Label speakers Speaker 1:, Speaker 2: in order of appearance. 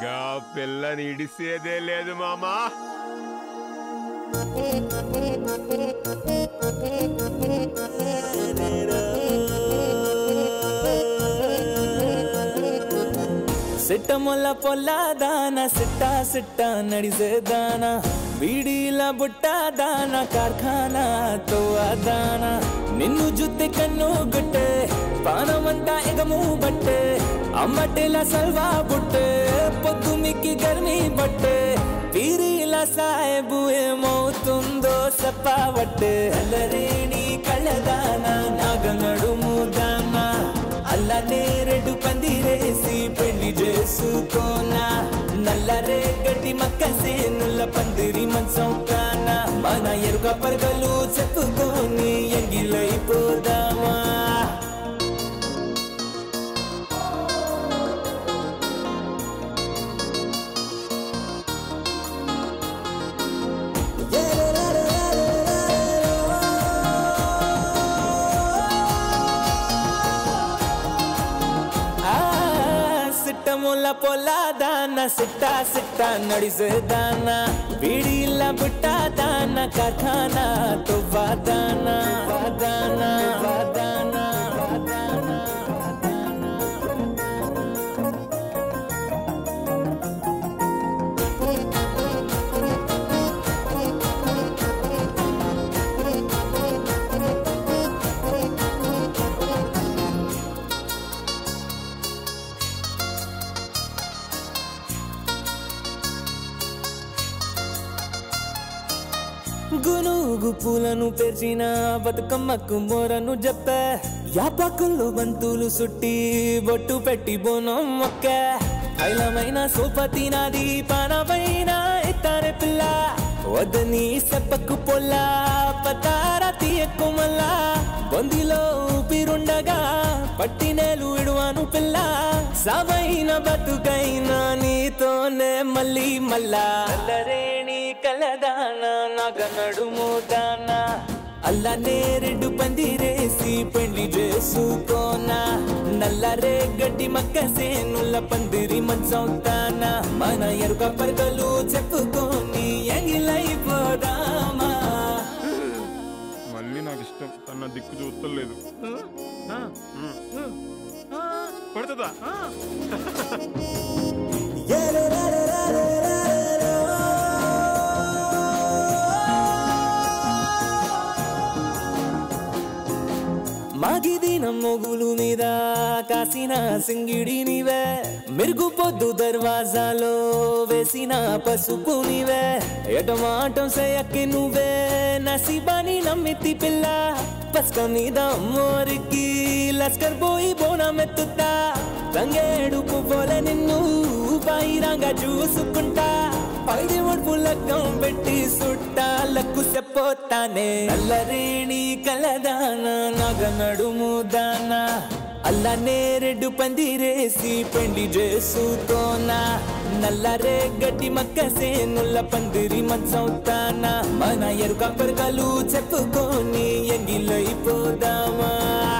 Speaker 1: గా పిల్లని ఇడిసేదే లేదు మామా
Speaker 2: సిట్ట మొల్ల పొల్ల దాన సిట్ట సిట్ట నడిసేదాన బీడీల బుట్ట దాన కార్ఖానా తో దాన నిన్ను జుత్తి కన్ను గుట్టే పానమంతా ఎగము బట్టే అమ్మటేల సల్వా బుట్టే పొద్దు మిక్కి గర్మి బట్టే పీరీల సాహెబు ఏమవుతుందో చెప్పవట్టే అల్లరేణి కళ్ళదాన నాగనడుము దానా అల్లనే రెడ్డు పందిరేసి పెళ్లి చేసుకోనా నల్లరే గడ్డి మక్క సేనుల పందిరి మంచం కానా మన ఎరుక పరగలు చెప్పుకొని ఎంగిలైపోదామా ఆ సిట్టముల పొల దాన సిట్ట సిట్ట నడిసేదాన బీడీల బుట్ట దాన కార్ఖానా తువ్వా దాన వాదాన వాదాన వాదాన గునుగు పూలను పెరిచిన బతుకమ్మకు మోరను చెప్ప యాపకులు బంతులు సుట్టి బొట్టు పెట్టి బోనం మొక్క ఐలమైన సోపతి నాది పానమైన ఇతారే పిల్ల వదని సెప్పకు పొల్ల పతార తీయకు మల్లా బొందిలో ఊపిరుండగా పట్టినేలు విడువాను పిల్ల సావైన బతుకైనా నీతోనే మళ్ళీ మళ్ళా అల్లరేణి కలదాన నాగ నడుము దానా అల్లనే రెడ్డు పందిరేసి పెళ్లి చేసుకోనా నల్లరే గడ్డి మక్క సేనుల పందిరి మంచవుతానా మన ఎరుక పరకలు చెప్పుకొని ఎంగిలైపోదామా
Speaker 1: మళ్ళీ నాకు ఇష్టం తన దిక్కు చూస్తలేదు పడుతుందా
Speaker 2: మాగిదిన మొగులు మీద కాసిన సింగిడి నీవే మెరుగు పొద్దు దర్వాజాలో వేసిన పసుపు నీవే ఎటమాటం సయక్కి నువ్వే నసీబాని నమ్మితి పిల్ల పస్క మీద మోరికి లస్కర్ పోయి బోనమెత్తుతా తంగేడు పువ్వుల నిన్ను బహిరంగా చూసుకుంటా పైది ఒడుపు లగ్గం పెట్టి సుట్టాలకు చెప్పోతానే నల్లరేణి కలదాన నగ నడుము దానా అల్లనే రెడ్డు పందిరేసి పెండి చేసుకోనా నల్లరే గడ్డి మక్క సేనుల పందిరి మంచవుతానా మన ఎరుక పరకలు చెప్పుకొని ఎంగిలైపోదామా